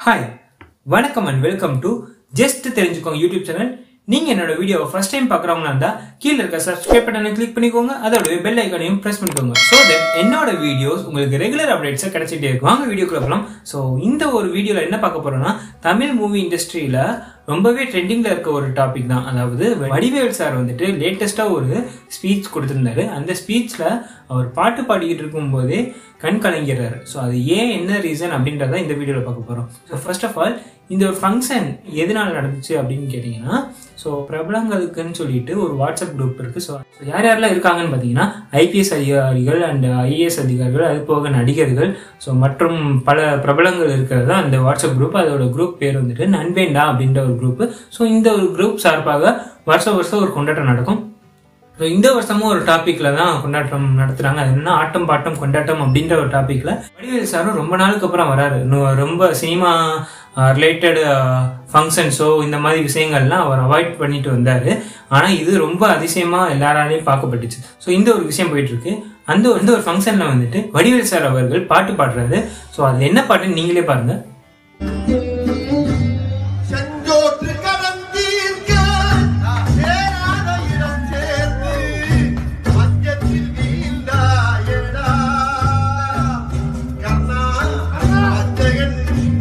hi வணக்கம் and welcome to just தெரிஞ்சுக்கோங்க YouTube channel நீங்க என்னோட வீடியோவை ஃபர்ஸ்ட் டைம் பாக்குறவங்களா இருந்தா கீழ இருக்க சப்ஸ்கிரைப் பட்டனை கிளிக் பண்ணிக்கோங்க அதோட பெல் ஐக்கானையும் பிரஸ் பண்ணிக்கோங்க ஸோ தென் என்னோட வீடியோஸ் உங்களுக்கு ரெகுலர் அப்டேட்ஸை கிடைச்சிட்டே இருக்கும் வாங்க வீடியோக்குள்ள போகலாம் ஸோ இந்த ஒரு வீடியோல என்ன பார்க்க போறோம்னா தமிழ் மூவி இண்டஸ்ட்ரியில ரொம்பவே ட்ரெண்டிங்ல இருக்க ஒரு டாபிக் தான் அதாவது வடிவேல் சார் வந்துட்டு லேட்டஸ்டா ஒரு ஸ்பீச் கொடுத்திருந்தாரு அந்த ஸ்பீச்ல அவர் பாட்டு பாடிக்கிட்டு இருக்கும்போதே கண் கலங்கிறாரு ஸோ அது ஏன் என்ன ரீசன் அப்படின்றத இந்த வீடியோவில் பார்க்க போகிறோம் ஸோ ஃபர்ஸ்ட் ஆஃப் ஆல் இந்த ஒரு ஃபங்க்ஷன் எதனால நடந்துச்சு அப்படின்னு கேட்டிங்கன்னா ஸோ பிரபலங்களுக்குன்னு சொல்லிட்டு ஒரு வாட்ஸ்அப் குரூப் இருக்குது ஸோ யார் யாரெல்லாம் இருக்காங்கன்னு பார்த்தீங்கன்னா ஐபிஎஸ் அதிகாரிகள் அண்ட் ஐஏஎஸ் அதிகாரிகள் அது போக நடிகர்கள் ஸோ மற்றும் பல பிரபலங்கள் இருக்கிறது தான் அந்த வாட்ஸ்அப் குரூப் அதோட குரூப் பேர் வந்துட்டு நண்பேண்டா அப்படின்ற ஒரு குரூப் ஸோ இந்த ஒரு குரூப் சார்பாக வருஷம் வருஷம் ஒரு கொண்டாட்டம் நடக்கும் ஸோ இந்த வருஷமும் ஒரு டாபிக்ல தான் கொண்டாட்டம் நடத்துறாங்க அது என்ன ஆட்டம் பாட்டம் கொண்டாட்டம் அப்படின்ற ஒரு டாபிக்ல வடிவேல் சாரும் ரொம்ப நாளுக்கு அப்புறம் வராரு இன்னும் ரொம்ப சினிமா ரிலேட்டட் ஃபங்க்ஷன்ஸோ இந்த மாதிரி விஷயங்கள்லாம் அவர் அவாய்ட் பண்ணிட்டு வந்தாரு ஆனா இது ரொம்ப அதிசயமா எல்லாராலையும் பார்க்கப்பட்டுச்சு ஸோ இந்த ஒரு விஷயம் போயிட்டு இருக்கு அந்த ஒரு- இந்த ஒரு ஃபங்க்ஷன்ல வந்துட்டு வடிவேல் சார் அவர்கள் பாட்டு பாடுறாரு ஸோ அது என்ன பாட்டுன்னு நீங்களே பாருங்க செஞ்சோற்று கடந்தீர்க்க சேராத இடம் சேர்ந்து மஞ்சத்தில் வீழ்ந்தாயடா கண்ணா அத்தகன்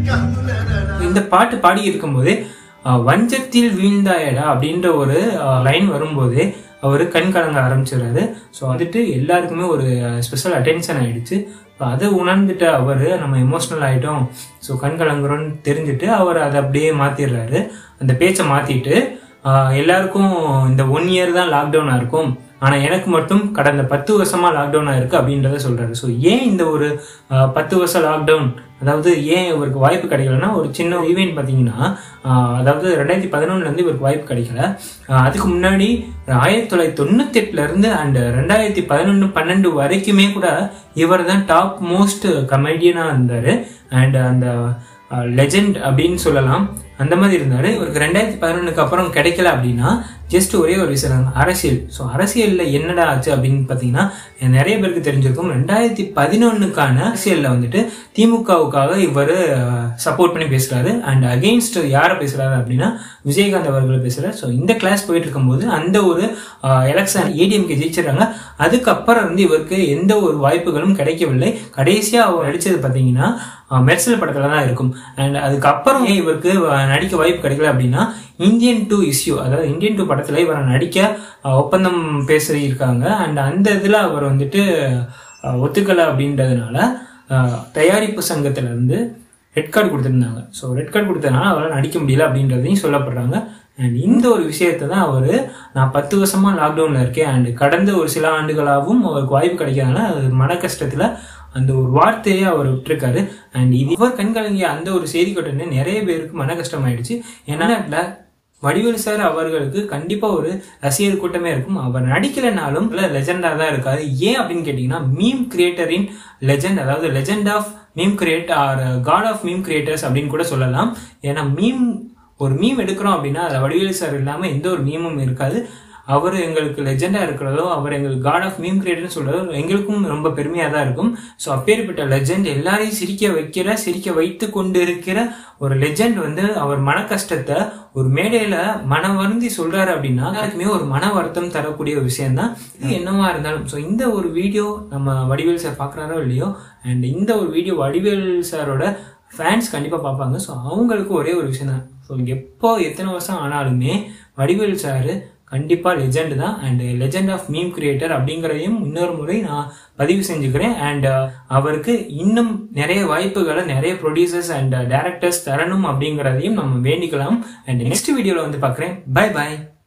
கண்ணனடா இந்த பாட்டு பாடி இருக்கும்போது அஹ், வஞ்சத்தில் வீழ்ந்தாயடா அப்படின்ற ஒரு லைன் வரும்போது அவர் கண் கலங்க ஆரம்பிச்சிடுறாரு ஸோ வந்துட்டு எல்லாருக்குமே ஒரு ஸ்பெஷல் அட்டென்ஷன் ஆயிடுச்சு ஸோ அதை உணர்ந்துட்டு அவர் நம்ம எமோஷ்னல் ஆகிட்டோம் ஸோ கண் கலங்குறோன்னு தெரிஞ்சுட்டு அவர் அதை அப்படியே மாத்திடுறாரு அந்த பேச்சை மாத்திட்டு ஆஹ் எல்லாருக்கும் இந்த ஒன் இயர் தான் லாக்டவுனா இருக்கும் ஆனா எனக்கு மட்டும் கடந்த பத்து வருஷமா லாக்டவுனா இருக்கு அப்படின்றத சொல்றாரு ஸோ ஏன் இந்த ஒரு ஆஹ், பத்து வருஷம் லாக்டவுன் அதாவது ஏன் இவருக்கு வாய்ப்பு கிடைக்கலன்னா ஒரு சின்ன ஈவெண்ட் பார்த்தீங்கன்னா ஆஹ், அதாவது ரெண்டாயிரத்தி பதினொன்னுல இருந்து இவருக்கு வாய்ப்பு கிடைக்கல ஆஹ், அதுக்கு முன்னாடி ஆயிரத்தி தொள்ளாயிரத்தி தொண்ணூத்தி எட்டுல இருந்து அண்ட் ரெண்டாயிரத்தி பதினொன்று பன்னெண்டு வரைக்குமே கூட இவர் தான் டாப் மோஸ்ட் கமெடியனா இருந்தாரு அண்ட் அந்த லெஜெண்ட் அப்படின்னு சொல்லலாம் அந்த மாதிரி இருந்தாரு இவருக்கு ரெண்டாயிரத்தி பதினொன்னுக்கு அப்புறம் கிடைக்கல அப்படின்னா ஜஸ்ட் ஒரே ஒரு விஷயம் அரசியல் ஸோ அரசியல்ல என்னடா ஆச்சு அப்படின்னு பார்த்தீங்கன்னா நிறைய பேருக்கு தெரிஞ்சிருக்கும் ரெண்டாயிரத்தி பதினொன்னுக்கான அரசியல்ல வந்துட்டு திமுகவுக்காக இவர் சப்போர்ட் பண்ணி பேசுறாரு அண்ட் அகெயின்ஸ்ட் யாரை பேசுறாரு அப்படின்னா விஜயகாந்த் அவர்கள் பேசுறாரு ஸோ இந்த கிளாஸ் போயிட்டு இருக்கும்போது அந்த ஒரு எலெக்ஷன் ஏடிஎம்கே ஜெயிச்சிடறாங்க அதுக்கப்புறம் வந்து இவருக்கு எந்த ஒரு வாய்ப்புகளும் கிடைக்கவில்லை கடைசியா அவர் நடிச்சது பார்த்தீங்கன்னா அஹ், மெர்சல் படத்துல தான் இருக்கும் அண்ட் அதுக்கப்புறம் ஏன் இவருக்கு அஹ், நடிக்க வாய்ப்பு கிடைக்கல அப்படின்னா இந்தியன் டூ இஷ்யூ அதாவது இந்தியன் டூ படத்துல இவரை நடிக்க அஹ், ஒப்பந்தம் பேசியிருக்காங்க அண்ட் அந்த இதுல அவர் வந்துட்டு அஹ், ஒத்துக்கல அப்படின்றதுனால அஹ், தயாரிப்பு சங்கத்துல இருந்து ரெட் கார்டு கொடுத்துருந்தாங்க ஸோ ரெட் கார்டு கொடுத்ததுனால அவரால் நடிக்க முடியல அப்படின்றதையும் சொல்லப்படுறாங்க அண்ட் இந்த ஒரு விஷயத்தை தான் அவர் நான் பத்து வருஷமா லாக்டவுன்ல இருக்கேன் அண்ட் கடந்த ஒரு சில ஆண்டுகளாகவும் அவருக்கு வாய்ப்பு கிடைக்காதனால அது மன கஷ்டத்துல அந்த ஒரு வார்த்தையை அவர் விட்டுருக்காரு அண்ட் இது இவர் கண்கலங்கிய அந்த ஒரு செய்தி கொட்டனே நிறைய பேருக்கு மன கஷ்டமாயிடுச்சு ஏன்னா இதுல வடிவேல் சார் அவர்களுக்கு கண்டிப்பா ஒரு ரசிகர் கூட்டமே இருக்கும் அவர் நடிக்கலைனாலும் லெஜெண்டா தான் இருக்காது ஏன் அப்படின்னு கேட்டீங்கன்னா மீம் கிரியேட்டரின் லெஜெண்ட் அதாவது legend of meme creator god of meme creators அப்படின்னு கூட சொல்லலாம் ஏன்னா மீம் ஒரு மீம் எடுக்கிறோம் அப்படின்னா அதில் வடிவேல் சார் இல்லாமல் எந்த ஒரு மீமும் இருக்காது அவர் எங்களுக்கு லெஜெண்டா இருக்கிறதோ அவர் எங்களுக்கு காட் ஆஃப் மீம் கிரியேட்டர்னு சொல்றதோ எங்களுக்கும் ரொம்ப பெருமையா தான் இருக்கும் ஸோ அப்பேற்பட்ட லெஜெண்ட் எல்லாரையும் சிரிக்க வைக்கிற சிரிக்க வைத்து கொண்டு இருக்கிற ஒரு லெஜெண்ட் வந்து அவர் மன கஷ்டத்தை ஒரு மேடையில மன வருந்தி சொல்றாரு அப்படின்னா அதுக்குமே ஒரு மன வருத்தம் தரக்கூடிய ஒரு விஷயம் தான் இது என்னவா இருந்தாலும் ஸோ இந்த ஒரு வீடியோ நம்ம வடிவேல் சார் பார்க்குறாரோ இல்லையோ அண்ட் இந்த ஒரு வீடியோ வடிவேல் சாரோட ஃபேன்ஸ் கண்டிப்பாக பார்ப்பாங்க ஸோ அவங்களுக்கு ஒரே ஒரு விஷயம் தான் ஸோ எப்போ எத்தனை வருஷம் ஆனாலுமே வடிவேல் சார் கண்டிப்பாக லெஜெண்ட் தான் and legend of meme creator அப்படிங்கிறதையும் இன்னொரு முறை நான் பதிவு செஞ்சுக்கிறேன் அண்ட் அவருக்கு இன்னும் நிறைய வாய்ப்புகளை நிறைய ப்ரொடியூசர்ஸ் அண்ட் டேரக்டர்ஸ் தரணும் அப்படிங்கிறதையும் நம்ம வேண்டிக்கலாம் அண்ட் நெக்ஸ்ட் வீடியோவில் வந்து பார்க்குறேன் பை பாய்